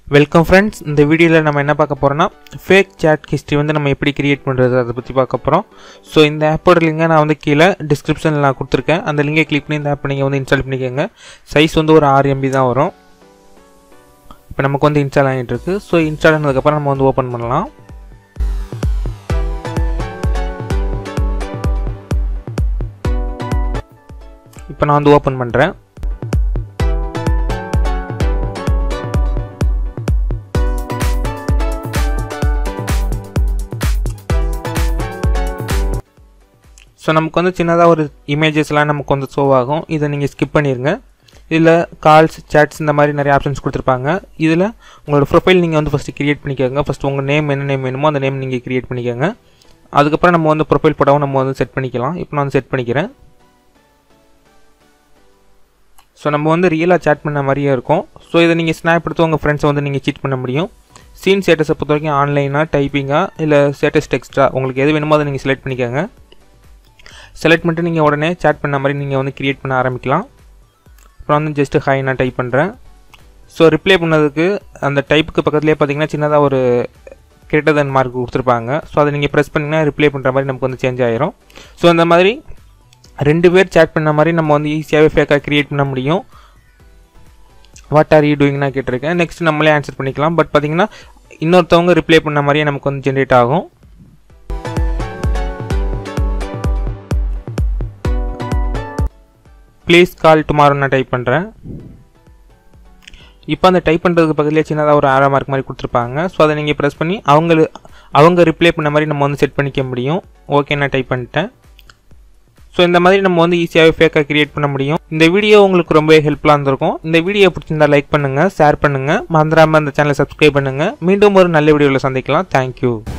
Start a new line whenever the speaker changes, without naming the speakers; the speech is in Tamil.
வெல்கம் ஃப்ரெண்ட்ஸ் இந்த வீடியோவில் நம்ம என்ன பார்க்க போகிறோம்னா ஃபேக் chat ஹிஸ்ட்ரி வந்து நம்ம எப்படி கிரியேட் பண்ணுறது அதை பற்றி பார்க்க போகிறோம் ஸோ இந்த ஆப்போட லிங்கை நான் வந்து கீழே டிஸ்கிரிப்ஷனில் நான் கொடுத்துருக்கேன் அந்த லிங்கை கிளிக் பண்ணி இந்த ஆப்பை நீங்கள் வந்து இன்ஸ்டால் பண்ணிக்கோங்க சைஸ் வந்து ஒரு ஆறு எம்பி தான் வரும் இப்போ நமக்கு வந்து இன்ஸ்டால் ஆகிட்டு இருக்கு ஸோ இன்ஸ்டால் ஆனதுக்கப்புறம் நம்ம வந்து ஓப்பன் பண்ணலாம் இப்போ நான் வந்து ஓப்பன் பண்ணுறேன் ஸோ நமக்கு வந்து சின்னதாக ஒரு இமேஜஸ்லாம் நமக்கு வந்து ஷோ ஆகும் இதை நீங்கள் ஸ்கிப் பண்ணிடுங்க இதில் கால்ஸ் சேட்ஸ் இந்த மாதிரி நிறைய ஆப்ஷன்ஸ் கொடுத்துருப்பாங்க இதில் உங்களோட ப்ரொஃபைல் நீங்கள் வந்து ஃபஸ்ட்டு கிரியேட் பண்ணிக்கோங்க ஃபஸ்ட்டு உங்கள் நேம் என்ன நேம் வேணுமோ அந்த நேம் நீங்கள் கிரியேட் பண்ணிக்கோங்க அதுக்கப்புறம் நம்ம வந்து ப்ரொஃபைல் படவும் நம்ம வந்து செட் பண்ணிக்கலாம் இப்போ நான் வந்து செட் பண்ணிக்கிறேன் ஸோ நம்ம வந்து ரியலாக சேட் பண்ண மாதிரியே இருக்கும் ஸோ இதை நீங்கள் ஸ்னாப் எடுத்து உங்கள் ஃப்ரெண்ட்ஸை வந்து நீங்கள் சீட் பண்ண முடியும் சீன் ஸ்டேட்டஸை பொறுத்த வரைக்கும் ஆன்லைனாக டைப்பிங்காக இல்லை ஸ்டேட்டஸ் டெக்ஸ்ட்டாக உங்களுக்கு எது வேணுமோ அதை நீங்கள் செலக்ட் பண்ணிக்கோங்க செலக்ட் பண்ணிட்டு நீங்கள் உடனே சேட் பண்ண மாதிரி நீங்கள் வந்து க்ரியேட் பண்ண ஆரம்பிக்கலாம் அப்புறம் வந்து ஜஸ்ட்டு ஹாய் நான் டைப் பண்ணுறேன் ஸோ ரிப்ளை பண்ணதுக்கு அந்த டைப்புக்கு பக்கத்துலேயே பார்த்தீங்கன்னா சின்னதாக ஒரு கிரேட்டர் தன் மார்க் கொடுத்துருப்பாங்க ஸோ அதை நீங்கள் ப்ரெஸ் பண்ணிங்கன்னா ரிப்ளை பண்ணுற மாதிரி நமக்கு வந்து சேஞ்ச் ஆயிரும் ஸோ அந்த மாதிரி ரெண்டு பேர் சேட் பண்ண மாதிரி நம்ம வந்து ஈஸியாகவே ஃபேக்காக க்ரியேட் பண்ண முடியும் வாட் ஆர் யூ டூயிங் நான் கேட்டிருக்கேன் நெக்ஸ்ட் நம்மளே ஆன்சர் பண்ணிக்கலாம் பட் பார்த்தீங்கன்னா இன்னொருத்தவங்க ரிப்ளை பண்ண மாதிரியே நமக்கு வந்து ஜென்ரேட் ஆகும் ப்ளீஸ் கால் டுமாரோ நான் டைப் பண்ணுறேன் இப்போ அந்த டைப் பண்ணுறதுக்கு பக்கத்துலேயே சின்னதாக ஒரு ஆரோ மார்க் மாதிரி கொடுத்துருப்பாங்க ஸோ அதை நீங்கள் ப்ரெஸ் பண்ணி அவங்க அவங்க ரிப்ளை பண்ண மாதிரி நம்ம வந்து செட் பண்ணிக்க முடியும் ஓகே நான் டைப் பண்ணிட்டேன் ஸோ இந்த மாதிரி நம்ம வந்து ஈஸியாகவே ஃபேக்காக கிரியேட் பண்ண முடியும் இந்த வீடியோ உங்களுக்கு ரொம்பவே ஹெல்ப்ஃபுல்லாக இருந்திருக்கும் இந்த வீடியோ பிடிச்சிருந்தா லைக் பண்ணுங்கள் ஷேர் பண்ணுங்கள் மறந்துடாமல் இந்த சேனலை சப்ஸ்கிரைப் பண்ணுங்கள் மீண்டும் ஒரு நல்ல வீடியோவில் சந்திக்கலாம் தேங்க்யூ